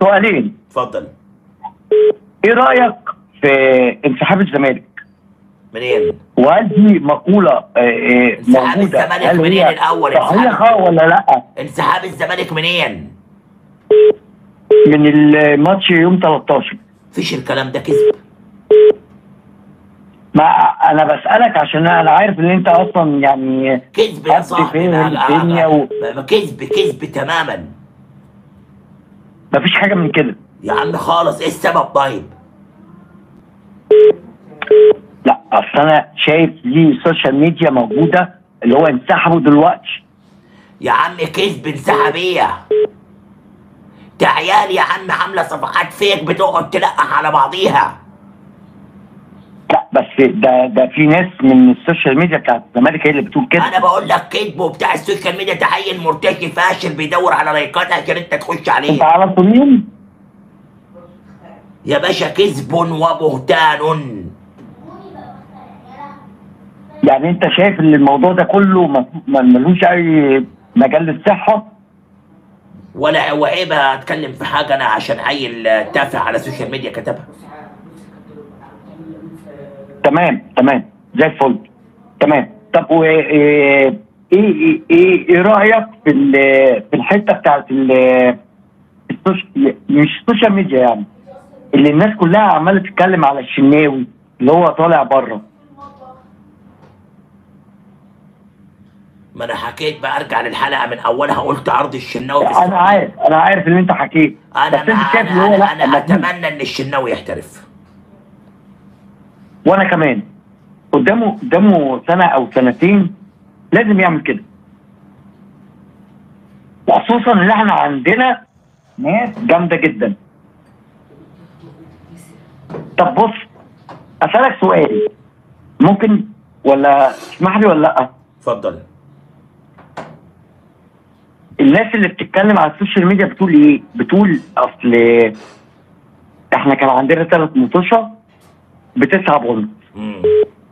سؤالين اتفضل ايه رايك في انسحاب الزمالك منين؟ وهل دي مقوله آه، آه، انسحاب موجوده الزمالك هل منين هي الأول؟ صحيحه ولا لا انسحاب الزمالك منين؟ من الماتش يوم 13 فيش الكلام ده كذب ما انا بسالك عشان انا عارف ان انت اصلا يعني كذب يا حد صاحبي فاهم لا- الدنيا و- ما- ما- كذب كذب تماما ما فيش حاجه من كده يا عم خالص ايه السبب طيب؟ لا اصل انا شايف ليه السوشيال ميديا موجوده اللي هو انسحبوا دلوقتي يا عم كذب انسحب ايه؟ ده عيال يا عم عامله صفحات فيك بتقعد تلقح على بعضيها لا بس ده ده في ناس من السوشيال ميديا بتاعت الزمالك هي اللي بتقول كده انا بقول لك كذب وبتاع السوشيال ميديا ده عيل مرتشي فاشل بيدور على لايكات عشان انت تخش انت عليه عارف مين؟ يا باشا كذب وبهتان يعني انت شايف ان الموضوع ده كله ما- ما- ملوش اي مجال للصحه ولا وعيب اتكلم في حاجه انا عشان عيل تافه على السوشيال ميديا كتبها تمام تمام زي الفل تمام طب و ايه ايه ايه, إيه رايك في ال- في الحته بتاعت ال- السوش- مش السوشيال ميديا يعني اللي الناس كلها عماله تتكلم على الشناوي اللي هو طالع بره ما انا حكيت بقى ارجع للحلقه من اولها قلت عرض الشناوي في انا السعودية. عارف انا عارف ان انت حكيت انا بس انت مع شايف ان انا, هو أنا, لا أنا مجنون. اتمنى ان الشناوي يحترف وانا كمان قدامه قدامه سنه او سنتين لازم يعمل كده وخصوصا ان احنا عندنا ناس جامده جدا طب بص اسالك سؤال ممكن ولا تسمح لي ولا لا اتفضل الناس اللي بتتكلم على السوشيال ميديا بتقول ايه بتقول اصل احنا كان عندنا ثلاث مطوشه بتسعة بونت مم.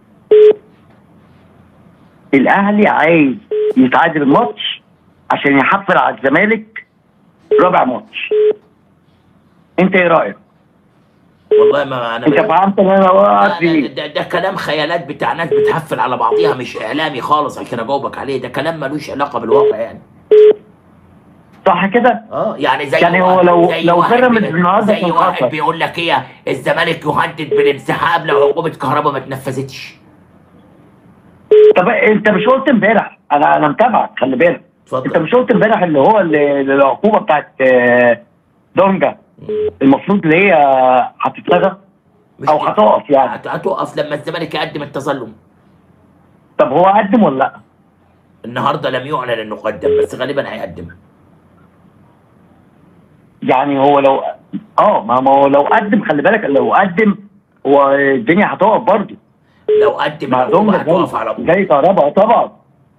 الاهلي عايز يتعادل الماتش عشان يحفل على الزمالك رابع ماتش انت ايه رايك والله ما انا انت فهمت اللي انا لا، واقف لا، فيه ده, ده كلام خيالات بتاع ناس بتحفل على بعضيها مش اعلامي خالص عشان اجاوبك عليه ده كلام ملوش علاقه بالواقع يعني صح كده اه يعني زي يعني هو واحد- لو- زي لو واحد بيراميدز بي- النهارده زي كان واحد خسر. بيقول لك ايه الزمالك يهدد بالانسحاب لو عقوبه كهرباء ما اتنفذتش طب انت مش قلت امبارح انا انا متابعك خلي بالك انت اتفضل مش قلت امبارح اللي هو اللي- اللي العقوبه بتاعت آه، دونجا المفروض اللي هي هتتلغى مش او كده. هتقف يعني هت- هتقف لما الزمالك يقدم التظلم طب هو قدم ولا لا؟ النهارده لم يعلن انه قدم بس غالبا هيقدم يعني هو لو اه ما ما هو لو قدم خلي بالك لو قدم هو الدنيا هتقف برضه لو قدم مع العقوبه دونجا هتقف على زي, طول زي كهرباء طبعا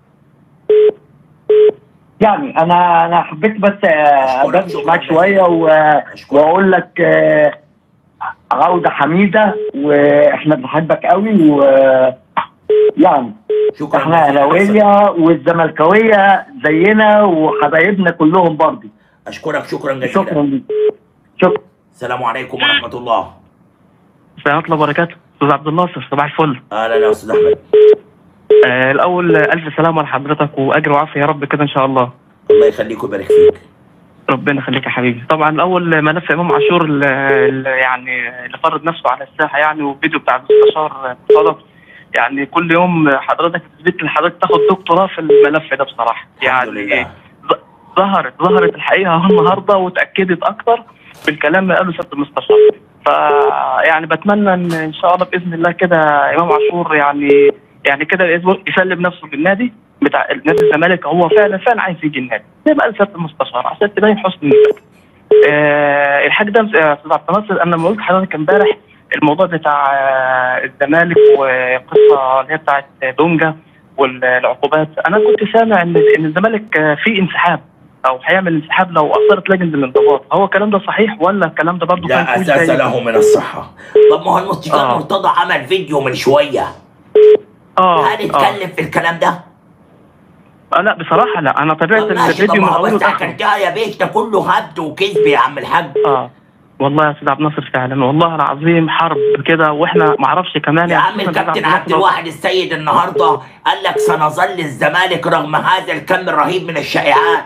يعني انا انا حبيت بس آه، أشكرك ادردش شكراً معاك جزيلاً. شويه و... أشكرك. واقول لك آه، عوده حميده واحنا بنحبك قوي و يعني شكرا احنا جزيلاً. اهلاويه والزملكاويه زينا وحبايبنا كلهم برضه اشكرك شكرا جزيلا شكرا ليك شكرا السلام عليكم ورحمه الله السلام ورحمة الله وبركاته أستاذ عبد الناصر صباح الفل اهلا يا استاذ احمد آه الأول آه، ألف سلامة لحضرتك وأجر وعافية يا رب كده إن شاء الله الله يخليك ويبارك فيك ربنا يخليك يا حبيبي طبعا الأول آه، ملف إمام عاشور ال- ال- يعني اللي فرض نفسه على الساحة يعني والفيديو بتاع المستشار آه، مرتضى يعني كل يوم حضرتك تثبت لحضرتك تاخد دكتوراه في الملف ده بصراحة الحمد يعني لله ظ- ظهرت ظهرت الحقيقه اهو النهارده واتاكدت اكتر بالكلام اللي قاله سياده المستشار فيعني بتمنى ان ان شاء الله باذن الله كده امام عاشور يعني يعني كده يسلم نفسه للنادي بتاع نادي الزمالك هو فعلا فعلا عايز يجي النادي زي ما قال سياده المستشار عشان تبين حسن النية آه الحاجه ده يا استاذ عبد الناصر انا لما قلت لحضرتك امبارح الموضوع بتاع آه، الزمالك وقصه اللي هي بتاعت دونجا والعقوبات انا كنت سامع ان ان الزمالك آه، في انسحاب او هيعمل انسحاب لو اثرت لجنه الانضباط هو الكلام ده صحيح ولا الكلام ده برضه لا كان اساس زي- له من الصحه طب ما هو المستشار آه. مرتضى عمل فيديو من شويه اه اه هنتكلم في الكلام ده آه لا بصراحه لا انا تابعت طب ماشي الفيديو طب من ما هو اوله بس لاخره حكمتها يا بيش ده كله هبد وكذب يا عم الحاج اه والله يا استاذ عبد الناصر فعلا والله العظيم حرب كده واحنا ما اعرفش كمان يا عم خصوصاً أستاذ الكابتن عبد عبد الناصر الواحد السيد النهارده قال لك سنظل الزمالك رغم هذا الكم الرهيب من الشائعات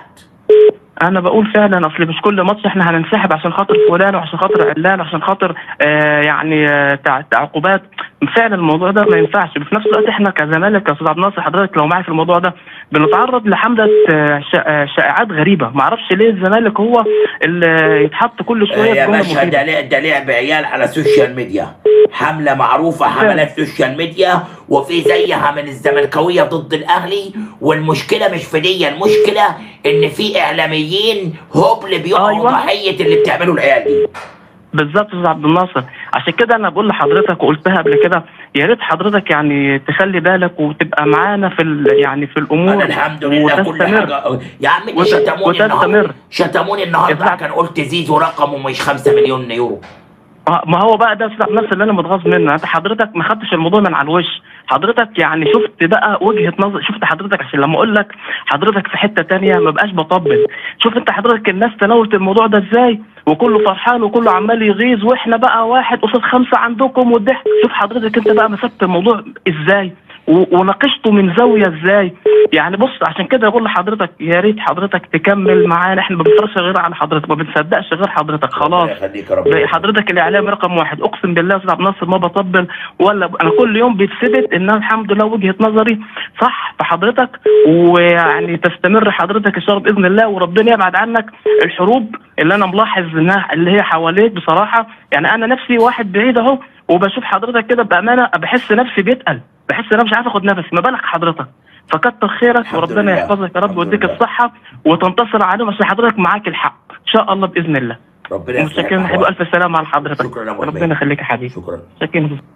انا بقول فعلا اصل مش كل ماتش احنا هننسحب عشان خاطر فلان وعشان خاطر علان وعشان خاطر آه يعني آه تع- تعاقبات فعلا الموضوع ده ما ينفعش في نفس الوقت احنا كزمالك يا استاذ عبد الناصر حضرتك لو معايا في الموضوع ده بنتعرض لحمله آه شا- آه، شائعات غريبه ما اعرفش ليه الزمالك هو اللي يتحط كل شويه يا بجمله باشا مفيدة. ده لع- ده لعب عيال على السوشيال ميديا حملة معروفة حملات سوشيال ميديا وفي زيها من الزملكاوية ضد الأهلي والمشكلة مش في دي المشكلة إن في إعلاميين هبل بيقعوا أيوة. ضحية اللي بتعمله العيال دي بالظبط يا استاذ عبد الناصر عشان كده انا بقول لحضرتك وقلتها قبل كده يا ريت حضرتك يعني تخلي بالك وتبقى معانا في ال- يعني في الامور أنا الحمد لله كل وتستمر حاجة يا عم وت- شتموني النهاردة وتستمر. شتموني النهاردة اسمع. كان قلت زيزو رقمه مش 5 مليون يورو آه، ما هو بقى ده استاذ نفس اللي انا متغاظ منه انت حضرتك ما خدتش الموضوع من على الوش حضرتك يعني شفت بقى وجهه نظر شفت حضرتك عشان لما اقول لك حضرتك في حته تانية ما بقاش بطبل شوف انت حضرتك الناس تناولت الموضوع ده ازاي وكله فرحان وكله عمال يغيظ واحنا بقى واحد قصاد خمسه عندكم والضحك شوف حضرتك انت بقى مسكت الموضوع ازاي و- وناقشته من زاويه ازاي يعني بص عشان كده بقول لحضرتك يا ريت حضرتك تكمل معانا احنا ما بنفرجش غير على حضرتك ما بنصدقش غير حضرتك خلاص ربنا يخليك يا رب حضرتك الاعلام رقم واحد اقسم بالله يا استاذ عبد الناصر ما بطبل ولا ب... انا كل يوم بيتثبت ان أنا الحمد لله وجهه نظري صح في حضرتك ويعني تستمر حضرتك ان شاء الله باذن الله وربنا يبعد عنك الحروب اللي انا ملاحظ انها اللي هي حواليك بصراحه يعني انا نفسي واحد بعيد اهو وبشوف حضرتك كده بامانه بحس نفسي بيتقل بحس ان انا مش عارف اخد نفسي ما بالك حضرتك فكتر خيرك الحمد وربنا لله. يحفظك يا رب الحمد ويديك لله. الصحه وتنتصر عليهم عشان حضرتك معاك الحق ان شاء الله باذن الله ربنا يصلح متشكرين يا حبيبي الأحوال. الف سلامه على حضرتك شكرا يا أبو ربنا حميد. يخليك يا حبيبي شكرا شكرا